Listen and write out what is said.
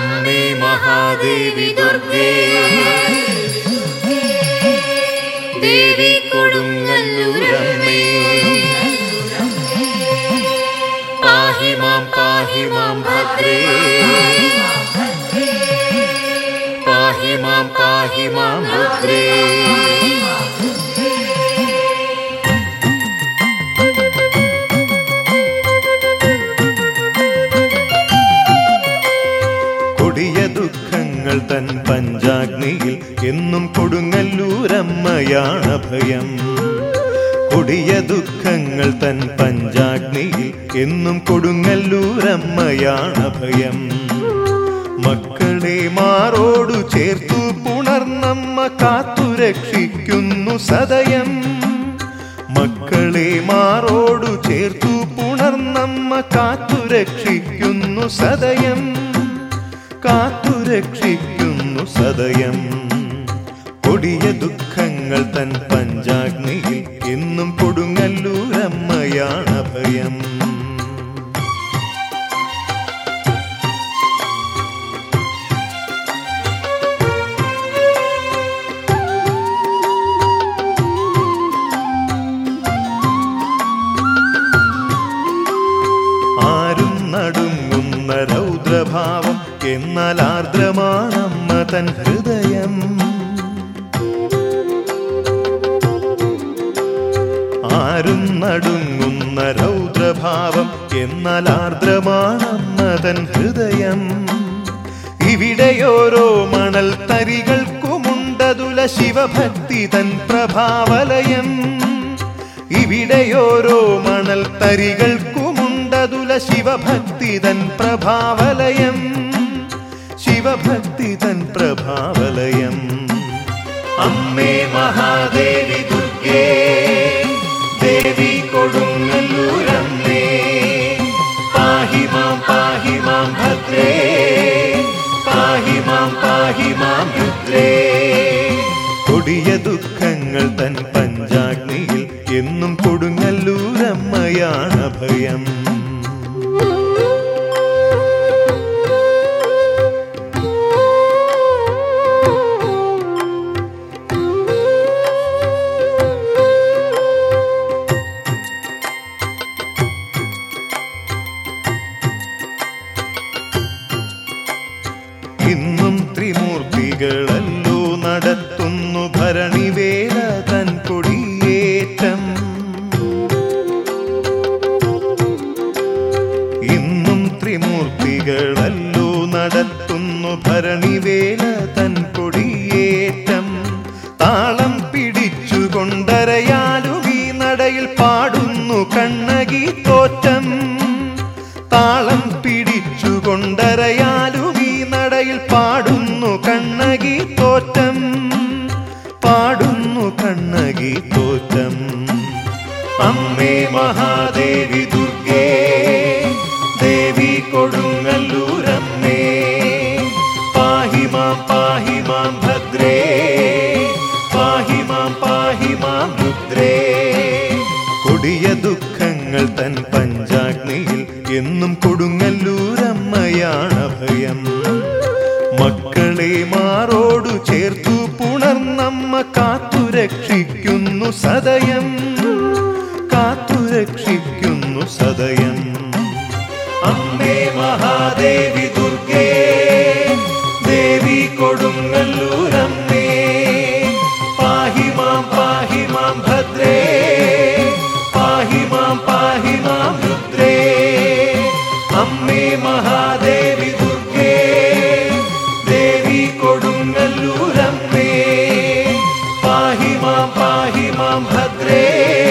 അമ്മേ മഹാദേവി ദുർഗേ ദേവി കൊടുങ്ങല്ലൂരമ്മേ പാഹി മാം പാഹി മാം ഭദ്രേ പാഹി മാം പാഹി മാം ഭദ്രേ കൊടിയ ദുഃഖങ്ങൾ തൻ പഞ്ചാഗ്നിയിൽ എന്നും കൊടുങ്ങല്ലൂരമ്മയാണ് ഭയം കൊടിയ ദുഃഖങ്ങൾ തൻ പഞ്ചാഗ്നിയിൽ എന്നും കൊടുങ്ങല്ലൂരമ്മയാണ് ഭയം മക്കളെ മാറോടു ചേർത്തു പുണർന്നമ്മ കാത്തുരക്ഷിക്കുന്നു സദയം മക്കളെ മാറോടു ചേർത്തു പുണർന്നമ്മ കാത്തുരക്ഷിക്കുന്നു സദയം കാത്തുരക്ഷിക്കുന്നു സദയം കൊടിയ ദുഃഖങ്ങൾ തൻ പഞ്ചാഗ്നിയിൽ എന്നും കൊടുങ്ങല്ലൂരമ്മയാണ് ഭയം ആരും നടുങ്ങുന്ന രൗദ്രഭാവം എന്നാൽ ആർദ്രമാണമ്മ തൻ ഹൃദയം ആരും നടുങ്ങുന്ന രൗദ്രഭാവം എന്നാൽ ആർദ്രമാണമ്മ തൻ ഹൃദയം ഇവിടെയോരോ മണൽ തരികൾക്കുമുണ്ടതുല ശിവഭക്തി തൻ പ്രഭാവലയം ഇവിടെയോരോ മണൽ തരികൾക്കുമുണ്ടതുല ശിവഭക്തി തൻ പ്രഭാവലയം ശിവഭക്തി തൻ പ്രഭാവലയം അമ്മേ മഹാദേവി ദുർഗേ ദേവി കൊടുങ്ങല്ലൂരമ്മേ പാഹി മാം പാഹി മാം ഭദ്രേ പാഹി മാം പാഹി മാം രുദ്രേ കൊടിയ ദുഃഖങ്ങൾ തൻ പഞ്ചാഗ്നിയിൽ എന്നും കൊടുങ്ങല്ലൂരമ്മയാണ് ഭയം ഇന്നും ത്രിമൂർത്തികളല്ലോ നടത്തുന്നു ഭരണിവേല തൻ കൊടിയേറ്റം ഇന്നും ത്രിമൂർത്തികളല്ലോ നടത്തുന്നു ഭരണിവേല തൻ കൊടിയേറ്റം താളം പിടിച്ചുകൊണ്ടരയാലും ഈ നടയിൽ പാടുന്നു കണ്ണകി തോറ്റം താളം പിടിച്ചുകൊണ്ടരയാലും ഈ നടയിൽ പാടുന്നു കണ്ണകി തോറ്റം പാടുന്നു കണ്ണകി തോറ്റം അമ്മേ മഹാദേവി ദുർഗേ ദേവി കൊടുങ്ങല്ലൂരമ്മേ പാഹി മാം പാഹി മാം ഭദ്രേ പാഹി മാം പാഹി മാം രുദ്രേ കൊടിയ ദുഃഖങ്ങൾ തൻ പഞ്ചാഗ്നിയിൽ എന്നും കൊടുങ്ങല്ലൂരമ്മയാണ് ഭയം മക്കളെ മാറോടു ചേർത്തു പുണർന്നമ്മ കാത്തുരക്ഷിക്കുന്നു സദയം കാത്തുരക്ഷിക്കുന്നു സദയം അമ്മേ മഹാദേവി ദുർഗേ ദേവി കൊടുങ്ങല്ലൂരമ്മേ പാഹി മാം പാഹി മാം ഭദ്രേ പാഹി മാം പാഹി മാം രുദ്രേ അമ്മേ മഹാദേവി ദുർഗേ ദേവി കൊടുങ്ങല്ലൂരമ്മേ പാഹി മാം പാഹി മാം ഭദ്രേ